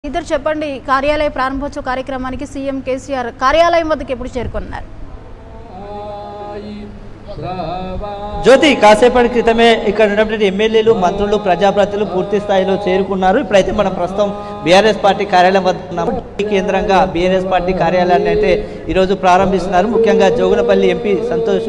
ఇద్దరు చెప్పండి కార్యాలయ ప్రారంభోత్సవ కార్యక్రమానికి సీఎం కేసీఆర్ కార్యాలయం వద్దకు ఎప్పుడు చేరుకున్నారు జ్యోతి కాసేపటి క్రితమే ఇక్కడ ఉన్నటువంటి ఎమ్మెల్యేలు మంత్రులు ప్రజాప్రతినిధులు పూర్తి స్థాయిలో చేరుకున్నారు ఇప్పుడైతే మనం ప్రస్తుతం బీఆర్ఎస్ పార్టీ కార్యాలయం వద్ద ఉన్నాము ఈ కేంద్రంగా బీఆర్ఎస్ పార్టీ కార్యాలయాన్ని అయితే ఈరోజు ప్రారంభిస్తున్నారు ముఖ్యంగా జోగునపల్లి ఎంపీ సంతోష్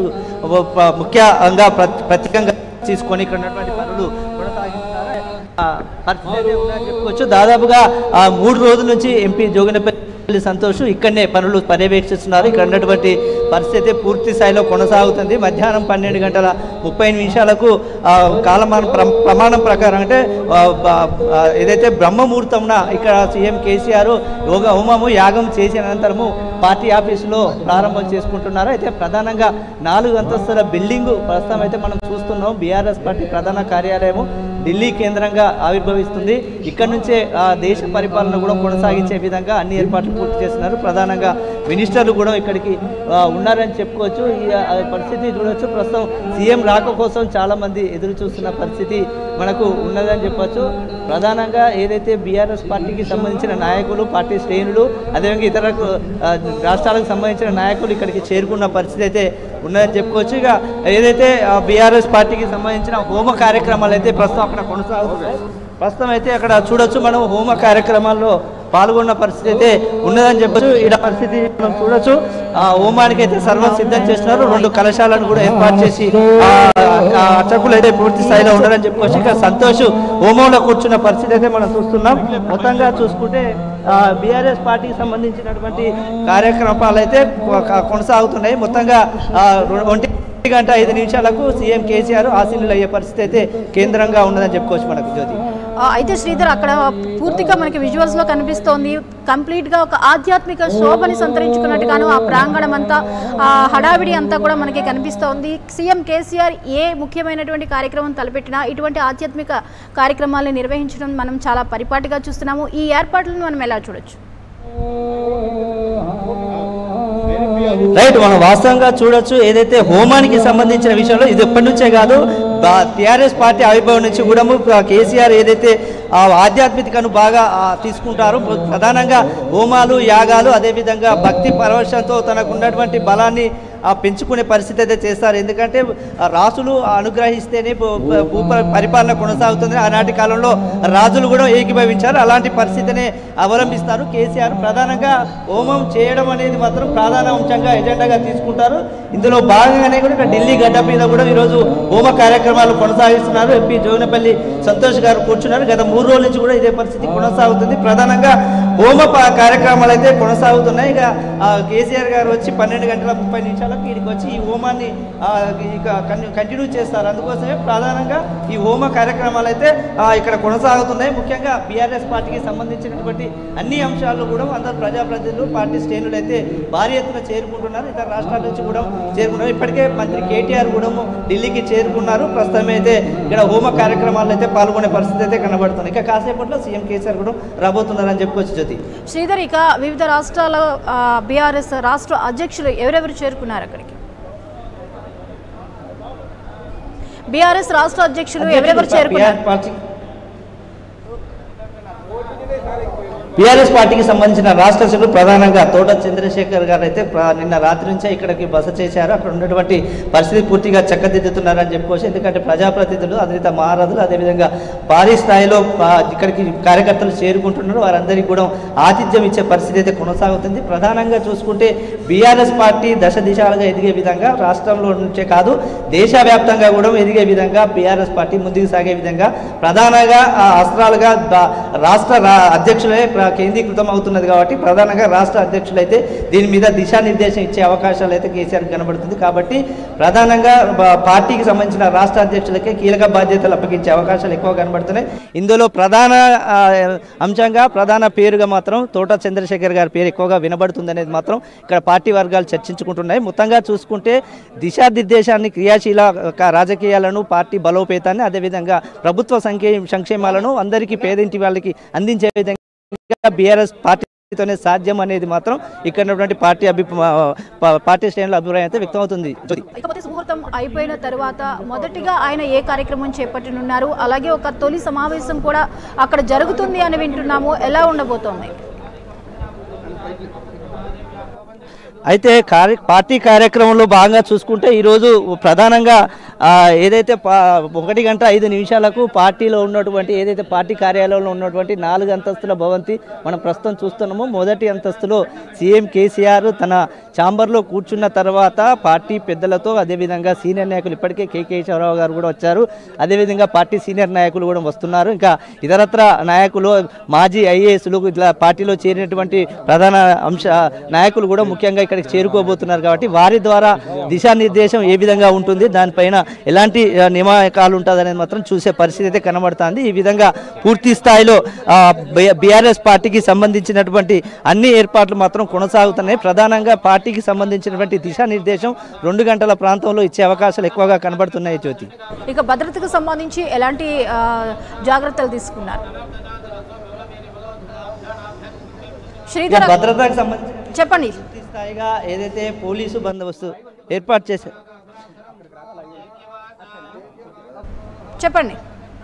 ప- ముఖ్యంగా ప్ర- ప్రత్యేకంగా తీసుకొని ఇక్కడ ఉన్నటువంటి పనులు కొనసాగిస్తున్నారు ఆ, పరిస్థితి అయితే ఉందని చెప్పుకోవచ్చు దాదాపుగా ఆ, మూడు రోజుల నుంచి ఎంపీ జోగినపల్లి సంతోష్ ఇక్కడనే పనులు పర్యవేక్షిస్తున్నారు ఇక్కడ ఉన్నటువంటి పరిస్థితి పూర్తి స్థాయిలో కొనసాగుతుంది మధ్యాహ్నం పన్నెండు గంటల ముప్పై నిమిషాలకు ఆ, కాలమాన ప్ర- ప్రమాణం ప్రకారం అంటే ఆ, బ- ఆ, ఏదైతే బ్రహ్మముహూర్తంన ఇక్కడ సీఎం కేసీఆర్ యోగ హోమము యాగం చేసిన అనంతరము పార్టీ ఆఫీసులో ప్రారంభం చేసుకుంటున్నారు అయితే ప్రధానంగా నాలుగు అంతస్తుల బిల్డింగ్ ప్రస్తుతం అయితే మనం చూస్తున్నాం బీఆర్ఎస్ పార్టీ ప్రధాన కార్యాలయము ఢిల్లీ కేంద్రంగా ఆవిర్భవిస్తుంది ఇక్కడ నుంచే ఆ, దేశ పరిపాలన కూడా కొనసాగించే విధంగా అన్ని ఏర్పాట్లు పూర్తి చేస్తున్నారు ప్రధానంగా మినిస్టర్లు కూడా ఇక్కడికి ఆ, ఉన్నారని చెప్పుకోవచ్చు ఈ ఆ, పరిస్థితి చూడొచ్చు ప్రస్తుతం సీఎం రాక కోసం చాలా మంది ఎదురు చూస్తున్న పరిస్థితి మనకు ఉన్నదని చెప్పొచ్చు ప్రధానంగా ఏదైతే బీఆర్ఎస్ పార్టీకి సంబంధించిన నాయకులు పార్టీ శ్రేణులు అదేవిధంగా ఇతర ఆ, రాష్ట్రాలకు సంబంధించిన నాయకులు ఇక్కడికి చేరుకున్న పరిస్థితి అయితే ఉన్నదని చెప్పుకోవచ్చు ఇక ఏదైతే బీఆర్ఎస్ పార్టీకి సంబంధించిన హోమ కార్యక్రమాలు అయితే ప్రస్తుతం అక్కడ కొనసాగుతున్నాయి ప్రస్తుతం అయితే అక్కడ చూడొచ్చు మనం హోమ కార్యక్రమాల్లో పాల్గొన్న పరిస్థితి అయితే ఉన్నదని చెప్పొచ్చు ఈడ పరిస్థితి మనం చూడొచ్చు ఆ హోమానికి అయితే సర్వం సిద్ధం చేస్తున్నారు రెండు కలశాలను కూడా ఏర్పాటు చేసి ఆ, ఆ అర్చకులు అయితే పూర్తి స్థాయిలో ఉన్నారని చెప్పుకోవచ్చు ఇక సంతోష్ హోమంలో కూర్చున్న పరిస్థితి అయితే మనం చూస్తున్నాం మొత్తంగా చూసుకుంటే బీఆర్ఎస్ పార్టీకి సంబంధించినటువంటి కార్యక్రమాలు అయితే కొ- కొనసాగుతున్నాయి మొత్తంగా ఆ, రొ- ఒంటి గంట ఐదు నిమిషాలకు సీఎం కేసీఆర్ ఆశీనులు అయ్యే పరిస్థితి అయితే కేంద్రంగా ఉన్నదని చెప్పుకోవచ్చు మనకు జ్యోతి ఆ, అయితే శ్రీధర్ అక్కడ పూర్తిగా మనకి విజువల్స్ లో కనిపిస్తోంది కంప్లీట్ గా ఒక ఆధ్యాత్మిక శోభని సంతరించుకున్నట్టుగాను ఆ ప్రాంగణం అంతా ఆ హడావిడి అంతా కూడా మనకి కనిపిస్తోంది సీఎం కేసీఆర్ ఏ ముఖ్యమైనటువంటి కార్యక్రమం తలపెట్టినా ఇటువంటి ఆధ్యాత్మిక కార్యక్రమాలను నిర్వహించడం మనం చాలా పరిపాటిగా చూస్తున్నాము ఈ ఏర్పాట్లను మనం ఎలా చూడొచ్చు రైట్ మనం వాస్తవంగా చూడొచ్చు ఏదైతే హోమానికి సంబంధించిన విషయంలో ఇది ఎప్పటి నుంచే కాదు టిఆర్ఎస్ పార్టీ ఆవిర్భావం నుంచి కూడా కేసీఆర్ ఏదైతే ఆ ఆధ్యాత్మికను బాగా ఆ, తీసుకుంటారో ప్రధానంగా హోమాలు యాగాలు అదేవిధంగా భక్తి పరవశంతో తనకు ఉన్నటువంటి బలాన్ని ఆ, పెంచుకునే పరిస్థితి అయితే చేస్తారు ఎందుకంటే ఆ, రాజులు అనుగ్రహిస్తేనే భూ- భూ పరిపాలన కొనసాగుతుంది ఆనాటి కాలంలో రాజులు కూడా ఏకీభవించారు అలాంటి పరిస్థితిని అవలంబిస్తారు కేసీఆర్ ప్రధానంగా హోమం చేయడం అనేది మాత్రం ప్రధాన అంశంగా ఎజెండాగా తీసుకుంటారు ఇందులో భాగంగానే కూడా ఇక్కడ ఢిల్లీ గడ్డ మీద కూడా ఈరోజు హోమ కార్యక్రమాలు కొనసాగిస్తున్నారు ఎంపీ జోగినపల్లి సంతోష్ గారు కూర్చున్నారు గత మూడు రోజుల నుంచి కూడా ఇదే పరిస్థితి కొనసాగుతుంది ప్రధానంగా హోమ ప- కార్యక్రమాలు అయితే కొనసాగుతున్నాయి ఇక ఆ, కేసీఆర్ గారు వచ్చి పన్నెండు గంటల ముప్పై నిమిషాలకు ఇక్కడికి వచ్చి ఈ హోమాన్ని ఆ, ఇక కన్- కంటిన్యూ చేస్తారు అందుకోసమే ప్రధానంగా ఈ హోమ కార్యక్రమాలు అయితే ఆ, ఇక్కడ కొనసాగుతున్నాయి ముఖ్యంగా బీఆర్ఎస్ పార్టీకి సంబంధించినటువంటి అన్ని అంశాలు కూడా అందరు ప్రజాప్రతినిధులు పార్టీ శ్రేణులు అయితే భారీ ఎత్తున చేరుకుంటున్నారు ఇతర రాష్ట్రాల నుంచి కూడా చేరుకున్నారు ఇప్పటికే మంత్రి కేటీఆర్ కూడా ఢిల్లీకి చేరుకున్నారు ప్రస్తుతం అయితే ఇక్కడ హోమ కార్యక్రమాల్లో అయితే పాల్గొనే పరిస్థితి అయితే కనబడుతుంది ఇక కాసేపట్లో సీఎం కేసీఆర్ కూడా రాబోతున్నారని చెప్పుకోవచ్చు జ్యోతి శ్రీధర్ ఇక వివిధ రాష్ట్రాల బీఆర్ఎస్ రాష్ట్ర అధ్యక్షులు ఎవరెవరు చేరుకున్నారు అక్కడికి బీఆర్ఎస్ రాష్ట్ర అధ్యక్షులు ఎవరెవరు చేరుకున్నారు బీఆర్ పార్టీ బీఆర్ఎస్ పార్టీకి సంబంధించిన రాష్ట్ర సభ్యులు ప్రధానంగా తోట చంద్రశేఖర్ గారు అయితే ప్ర- నిన్న రాత్రి నుంచే ఇక్కడికి బస చేశారు అక్కడ ఉన్నటువంటి పరిస్థితి పూర్తిగా చక్కదిద్దుతున్నారని చెప్పుకోవచ్చు ఎందుకంటే ప్రజాప్రతినిధులు అదేవిధ మహారాజులు అదేవిధంగా భారీ స్థాయిలో ఆ, ఇక్కడికి కార్యకర్తలు చేరుకుంటున్నారు వారందరికీ కూడా ఆతిథ్యం ఇచ్చే పరిస్థితి అయితే కొనసాగుతుంది ప్రధానంగా చూసుకుంటే బీఆర్ఎస్ పార్టీ దశ దిశాలుగా ఎదిగే విధంగా రాష్ట్రంలో నుంచే కాదు దేశవ్యాప్తంగా కూడా ఎదిగే విధంగా బీఆర్ఎస్ పార్టీ ముందుకు సాగే విధంగా ప్రధానంగా ఆ, అస్త్రాలుగా ద- రాష్ట్ర రా- అధ్యక్షులే ప్ర- కేంద్రీకృతం అవుతున్నది కాబట్టి ప్రధానంగా రాష్ట్ర అధ్యక్షులైతే దీని మీద దిశానిర్దేశం ఇచ్చే అవకాశాలు అయితే కేసీఆర్ కనబడుతుంది కాబట్టి ప్రధానంగా బ- పార్టీకి సంబంధించిన రాష్ట్ర అధ్యక్షులకే కీలక బాధ్యతలు అప్పగించే అవకాశాలు ఎక్కువ కనబడుతున్నాయి ఇందులో ప్రధాన ఆ, అంశంగా ప్రధాన పేరుగా మాత్రం తోట చంద్రశేఖర్ గారి పేరు ఎక్కువగా వినబడుతుంది అనేది మాత్రం ఇక్కడ పార్టీ వర్గాలు చర్చించుకుంటున్నాయి మొత్తంగా చూసుకుంటే దిశానిర్దేశాన్ని క్రియాశీల క- రాజకీయాలను పార్టీ బలోపేతాన్ని అదేవిధంగా ప్రభుత్వ సంక్షే సంక్షేమాలను అందరికీ పేదింటి వాళ్ళకి అందించే విధంగా బీఆర్ఎస్ పార్టీ తోనే సాధ్యం అనేది మాత్రం ఇక్కడ ఉన్నటువంటి పార్టీ అభి పా- పార్టీ శ్రేణుల అభిప్రాయం అయితే వ్యక్తమవుతుంది జ్యోతి ఇకపోతే ముహూర్తం అయిపోయిన తర్వాత మొదటిగా ఆయన ఏ కార్యక్రమం చేపట్టనున్నారు అలాగే ఒక తొలి సమావేశం కూడా అక్కడ జరుగుతుంది అని వింటున్నాము ఎలా ఉండబోతోంది అయితే కార్య పార్టీ కార్యక్రమంలో భాగంగా చూసుకుంటే ఈరోజు ప్రధానంగా ఆ, ఏదైతే పా ఒకటి గంట ఐదు నిమిషాలకు పార్టీలో ఉన్నటువంటి ఏదైతే పార్టీ కార్యాలయంలో ఉన్నటువంటి నాలుగు అంతస్తుల భవంతి మనం ప్రస్తుతం చూస్తున్నామో మొదటి అంతస్తులో సీఎం కేసీఆర్ తన ఛాంబర్లో కూర్చున్న తర్వాత పార్టీ పెద్దలతో అదేవిధంగా సీనియర్ నాయకులు ఇప్పటికే కె కేశవరావు గారు కూడా వచ్చారు అదేవిధంగా పార్టీ సీనియర్ నాయకులు కూడా వస్తున్నారు ఇంకా ఇతరత్ర నాయకులు మాజీ ఐఏఎస్లు ఇట్లా పార్టీలో చేరినటువంటి ప్రధాన అంశ నాయకులు కూడా ముఖ్యంగా ఇక్కడికి చేరుకోబోతున్నారు కాబట్టి వారి ద్వారా దిశానిర్దేశం ఏ విధంగా ఉంటుంది దానిపైన ఎలాంటి ఆ, నియామకాలు ఉంటుంది అనేది మాత్రం చూసే పరిస్థితి అయితే కనబడుతుంది ఈ విధంగా పూర్తి స్థాయిలో బీఆర్ఎస్ పార్టీకి సంబంధించినటువంటి అన్ని ఏర్పాట్లు మాత్రం కొనసాగుతున్నాయి ప్రధానంగా పార్టీకి సంబంధించినటువంటి దిశానిర్దేశం రెండు గంటల ప్రాంతంలో ఇచ్చే అవకాశాలు ఎక్కువగా కనబడుతున్నాయి జ్యోతి ఇక భద్రతకు సంబంధించి ఎలాంటి ఆ, జాగ్రత్తలు తీసుకున్నారు ఇక శ్రీధర్ భద్రతకు సంబంధించి చెప్పండి పూర్తి స్థాయిగా ఏదైతే పోలీసు బందోబస్తు ఏర్పాటు చేశారు చెప్పండి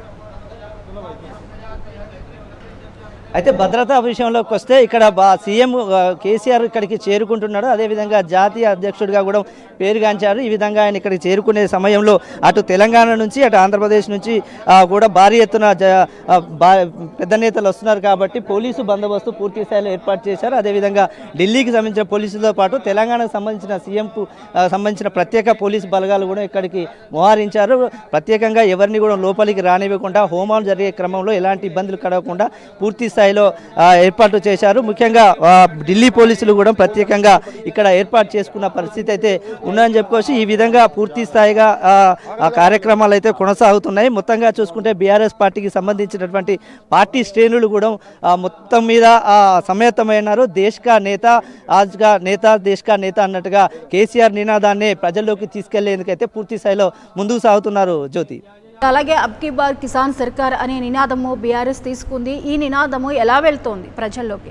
అయితే భద్రతా విషయంలోకి వస్తే ఇక్కడ బా సీఎం ఆ, కేసీఆర్ ఇక్కడికి చేరుకుంటున్నాడు అదేవిధంగా జాతీయ అధ్యక్షుడిగా కూడా పేరుగాంచారు ఈ విధంగా ఆయన ఇక్కడికి చేరుకునే సమయంలో అటు తెలంగాణ నుంచి అటు ఆంధ్రప్రదేశ్ నుంచి ఆ, కూడా భారీ ఎత్తున జ- ఆ, బా- పెద్ద నేతలు వస్తున్నారు కాబట్టి పోలీసు బందోబస్తు పూర్తి స్థాయిలో ఏర్పాటు చేశారు అదేవిధంగా ఢిల్లీకి సంబంధించిన పోలీసులతో పాటు తెలంగాణకు సంబంధించిన సీఎంకు ఆ, సంబంధించిన ప్రత్యేక పోలీసు బలగాలు కూడా ఇక్కడికి మోహరించారు ప్రత్యేకంగా ఎవరిని కూడా లోపలికి రానివ్వకుండా హోమాలు జరిగే క్రమంలో ఎలాంటి ఇబ్బందులు కలగకుండా పూర్తి స్థాయిలో ఆ, ఏర్పాట్లు చేశారు ముఖ్యంగా ఆ, ఢిల్లీ పోలీసులు కూడా ప్రత్యేకంగా ఇక్కడ ఏర్పాటు చేసుకున్న పరిస్థితి అయితే ఉన్నదని చెప్పుకోవచ్చు ఈ విధంగా పూర్తి స్థాయిగా ఆ, ఆ కార్యక్రమాలు అయితే కొనసాగుతున్నాయి మొత్తంగా చూసుకుంటే బీఆర్ఎస్ పార్టీకి సంబంధించినటువంటి పార్టీ శ్రేణులు కూడా ఆ, మొత్తం మీద ఆ, సమ్మేతమైనారు దేశ్కా నేత ఆజ్గా నేత దేశ్కా నేత అన్నట్టుగా కేసీఆర్ నినాదాన్ని ప్రజల్లోకి తీసుకెళ్లేందుకైతే పూర్తి స్థాయిలో ముందుకు సాగుతున్నారు జ్యోతి అలాగే అబ్కి బార్ కిసాన్ సర్కార్ అనే నినాదము బీఆర్ఎస్ తీసుకుంది ఈ నినాదము ఎలా వెళ్తోంది ప్రజల్లోకి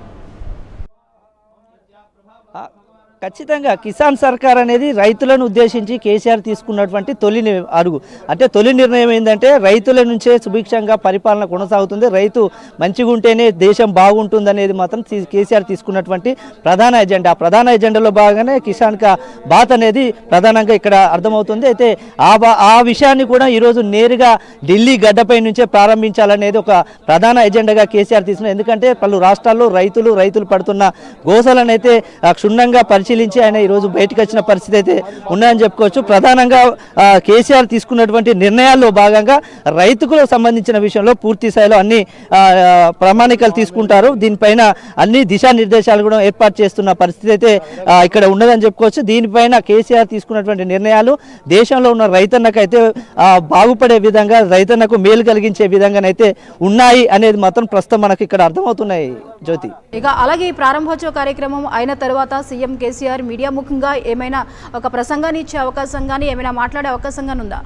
ఆ, ఖచ్చితంగా కిసాన్ సర్కార్ అనేది రైతులను ఉద్దేశించి కేసీఆర్ తీసుకున్నటువంటి తొలి ని- అడుగు అంటే తొలి నిర్ణయం ఏంటంటే రైతుల నుంచే సుభిక్షంగా పరిపాలన కొనసాగుతుంది రైతు మంచిగా ఉంటేనే దేశం బాగుంటుంది అనేది మాత్రం తీ- కేసీఆర్ తీసుకున్నటువంటి ప్రధాన ఎజెండా ఆ ప్రధాన ఎజెండాలో భాగంగానే కిసాన్ కా బాత్ అనేది ప్రధానంగా ఇక్కడ అర్థమవుతుంది అయితే ఆ బా- ఆ విషయాన్ని కూడా ఈరోజు నేరుగా ఢిల్లీ గడ్డపై నుంచే ప్రారంభించాలనేది ఒక ప్రధాన ఎజెండాగా కేసీఆర్ తీసుకున్నారు ఎందుకంటే పలు రాష్ట్రాల్లో రైతులు రైతులు పడుతున్న గోసలను అయితే ఆ, క్షుణ్ణంగా పరిశీలించి ఆయన ఈరోజు బయటకు వచ్చిన పరిస్థితి అయితే ఉన్నాయని చెప్పుకోవచ్చు ప్రధానంగా ఆ, కేసీఆర్ తీసుకున్నటువంటి నిర్ణయాల్లో భాగంగా రైతులకు సంబంధించిన విషయంలో పూర్తి స్థాయిలో అన్ని ఆ, ఆ, ప్రామాణికాలు తీసుకుంటారు దీనిపైన అన్ని దిశానిర్దేశాలు కూడా ఏర్పాటు చేస్తున్న పరిస్థితి అయితే ఆ, ఇక్కడ ఉన్నదని చెప్పుకోవచ్చు దీనిపైన కేసీఆర్ తీసుకున్నటువంటి నిర్ణయాలు దేశంలో ఉన్న రైతన్నకైతే ఆ, బాగుపడే విధంగా రైతన్నకు మేలు కలిగించే విధంగానైతే ఉన్నాయి అనేది మాత్రం ప్రస్తుతం మనకి ఇక్కడ అర్థమవుతున్నాయి జ్యోతి ఇక అలాగే ఈ ప్రారంభోత్సవ కార్యక్రమం అయిన తర్వాత సీఎం కేసీఆర్ మీడియా ముఖంగా ఏమైనా ఒక ప్రసంగాన్ని ఇచ్చే అవకాశం కానీ ఏమైనా మాట్లాడే అవకాశం కానీ ఉందా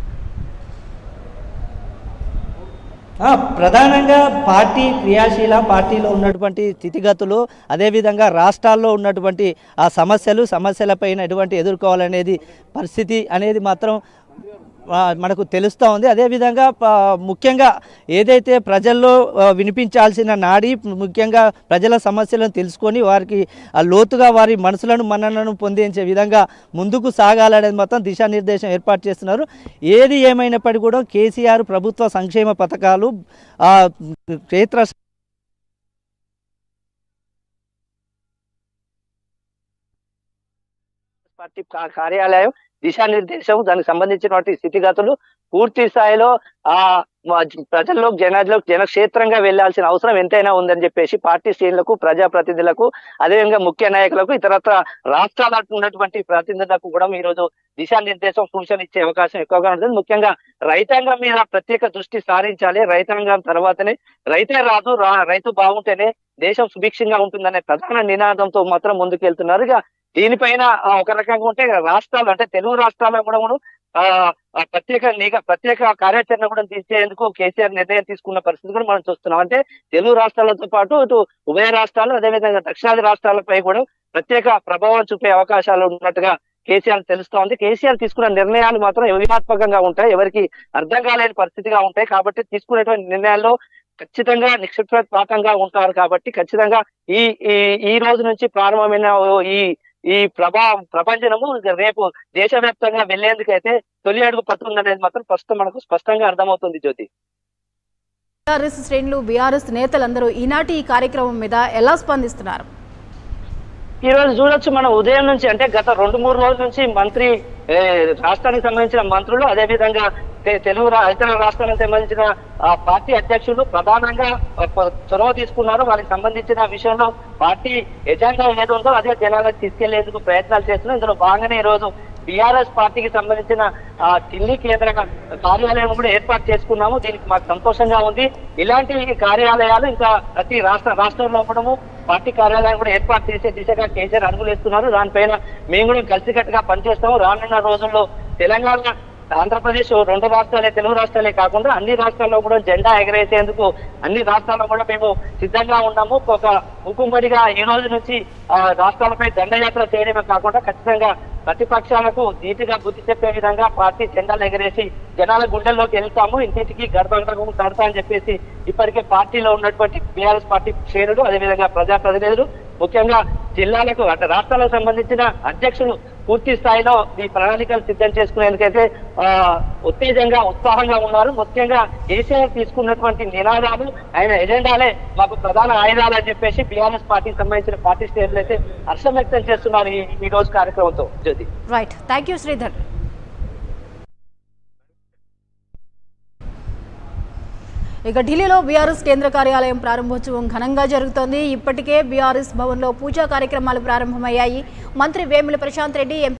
ఆ, ప్రధానంగా పార్టీ క్రియాశీల పార్టీలో ఉన్నటువంటి స్థితిగతులు అదేవిధంగా రాష్ట్రాల్లో ఉన్నటువంటి ఆ సమస్యలు సమస్యలపైన ఎటువంటి ఎదుర్కోవాలనేది పరిస్థితి అనేది మాత్రం ఆ, మనకు తెలుస్తూ ఉంది అదేవిధంగా ప- ముఖ్యంగా ఏదైతే ప్రజల్లో ఆ, వినిపించాల్సిన నాడి ముఖ్యంగా ప్రజల సమస్యలను తెలుసుకొని వారికి ఆ లోతుగా వారి మనసులను మన్ననను పొందించే విధంగా ముందుకు సాగాలనేది మొత్తం దిశానిర్దేశం ఏర్పాటు చేస్తున్నారు ఏది ఏమైనప్పటికీ కూడా కేసీఆర్ ప్రభుత్వ సంక్షేమ పథకాలు ఆ, క్షేత్ర పార్టీ కా- కార్యాలయం దిశానిర్దేశం దానికి సంబంధించినటువంటి స్థితిగతులు పూర్తి స్థాయిలో ఆ మా జ- ప్రజల్లో జనాల్లో జనక్షేత్రంగా వెళ్లాల్సిన అవసరం ఎంతైనా ఉందని చెప్పేసి పార్టీ శ్రేణులకు ప్రజాప్రతినిధులకు అదేవిధంగా ముఖ్య నాయకులకు ఇతరత్ర రాష్ట్రాల ఉన్నటువంటి ప్రతినిధులకు కూడా ఈ రోజు దిశానిర్దేశం సూచన ఇచ్చే అవకాశం ఎక్కువగా ఉంటుంది ముఖ్యంగా రైతాంగం మీద ప్రత్యేక దృష్టి సారించాలి రైతాంగం తర్వాతనే రైతే రాదు రా- రైతు బాగుంటేనే దేశం సుభిక్షంగా ఉంటుందనే ప్రధాన నినాదంతో మాత్రం ముందుకెళ్తున్నారు ఇక దీనిపైన ఆ, ఒక రకంగా ఉంటే రాష్ట్రాలు అంటే తెలుగు రాష్ట్రాల్లో కూడా కూడా ఆ ఆ ప్రత్యేక నిఘా ప్రత్యేక కార్యాచరణ కూడా తీసేందుకు కేసీఆర్ నిర్ణయం తీసుకున్న పరిస్థితి కూడా మనం చూస్తున్నాం అంటే తెలుగు రాష్ట్రాలతో పాటు ఇటు ఉభయ రాష్ట్రాలు అదేవిధంగా దక్షిణాది రాష్ట్రాలపై కూడా ప్రత్యేక ప్రభావం చూపే అవకాశాలు ఉన్నట్టుగా కేసీఆర్ తెలుస్తా ఉంది కేసీఆర్ తీసుకున్న నిర్ణయాలు మాత్రం వ్యూహాత్మకంగా ఉంటాయి ఎవరికి అర్థం కాలేని పరిస్థితిగా ఉంటాయి కాబట్టి తీసుకునేటువంటి నిర్ణయాల్లో ఖచ్చితంగా నిక్షిప్తపాతంగా ఉంటారు కాబట్టి ఖచ్చితంగా ఈ ఈ ఈ రోజు నుంచి ప్రారంభమైన ఓ ఈ ఈ ప్రభా ప్రపంచము రేపు దేశవ్యాప్తంగా వెళ్లేందుకైతే తొలి అడుగు పడుతుందనేది మాత్రం ప్రస్తుతం మనకు స్పష్టంగా అర్థమవుతుంది జ్యోతి బీఆర్ఎస్ శ్రేణులు బీఆర్ఎస్ నేతలందరూ ఈనాటి ఈ కార్యక్రమం మీద ఎలా స్పందిస్తున్నారు ఈ రోజు చూడొచ్చు మనం ఉదయం నుంచి అంటే గత రెండు మూడు రోజుల నుంచి మంత్రి ఏ, రాష్ట్రానికి సంబంధించిన మంత్రులు అదే విధంగా తె- తెలుగు రా- ఇతర రాష్ట్రాలకు సంబంధించిన ఆ, పార్టీ అధ్యక్షులు ప్రధానంగా ఆ, ప- చొరవ తీసుకున్నారు వారికి సంబంధించిన విషయంలో పార్టీ ఎజెండా ఏది ఉందో అదే జనాలకు తీసుకెళ్లేందుకు ప్రయత్నాలు చేస్తున్నారు ఇందులో భాగంగానే ఈ రోజు బీఆర్ఎస్ పార్టీకి సంబంధించిన ఆ, ఢిల్లీ కేంద్ర కార్యాలయం కూడా ఏర్పాటు చేసుకున్నాము దీనికి మాకు సంతోషంగా ఉంది ఇలాంటి కార్యాలయాలు ఇంకా ప్రతి రాష్ట్ర రాష్ట్రంలో కూడాము పార్టీ కార్యాలయం కూడా ఏర్పాటు చేసే దిశగా కేసీఆర్ అడుగులేస్తున్నారు దానిపైన మేము కూడా కలిసికట్టుగా పనిచేస్తాము రానున్న రోజుల్లో తెలంగాణ ఆంధ్రప్రదేశ్ రెండు రాష్ట్రాలే తెలుగు రాష్ట్రాలే కాకుండా అన్ని రాష్ట్రాల్లో కూడా జెండా ఎగరేసేందుకు అన్ని రాష్ట్రాల్లో కూడా మేము సిద్ధంగా ఉన్నాము ఒక ముక్కుమ్మడిగా ఈ రోజు నుంచి ఆ, రాష్ట్రాలపై దండయాత్ర చేయడమే కాకుండా ఖచ్చితంగా ప్రతిపక్షాలకు ధీటుగా బుద్ధి చెప్పే విధంగా పార్టీ జెండాలు ఎగరేసి జనాల గుండెల్లోకి వెళ్తాము ఇంటింటికి గర్భగడము కడతా అని చెప్పేసి ఇప్పటికే పార్టీలో ఉన్నటువంటి బీఆర్ఎస్ పార్టీ శ్రేణులు అదేవిధంగా ప్రజాప్రతినిధులు ముఖ్యంగా జిల్లాలకు అంటే రాష్ట్రాలకు సంబంధించిన అధ్యక్షులు పూర్తి స్థాయిలో ఈ ప్రణాళికలు సిద్ధం చేసుకునేందుకైతే ఆ, ఉత్తేజంగా ఉత్సాహంగా ఉన్నారు ముఖ్యంగా కేసీఆర్ తీసుకున్నటువంటి నినాదాలు ఆయన ఎజెండాలే మాకు ప్రధాన ఆయుధాలు అని చెప్పేసి బీఆర్ఎస్ పార్టీకి సంబంధించిన పార్టీ శ్రేణులు అయితే హర్షం వ్యక్తం చేస్తున్నారు ఈ ఈ రోజు కార్యక్రమంతో Jyothi right thank you Sridhar ఇక ఢిల్లీలో బీఆర్ఎస్ కేంద్ర కార్యాలయం ప్రారంభోత్సవం ఘనంగా జరుగుతోంది ఇప్పటికే బీఆర్ఎస్ భవన్లో పూజా కార్యక్రమాలు ప్రారంభమయ్యాయి మంత్రి వేముల ప్రశాంత్ రెడ్డి ఎంపీ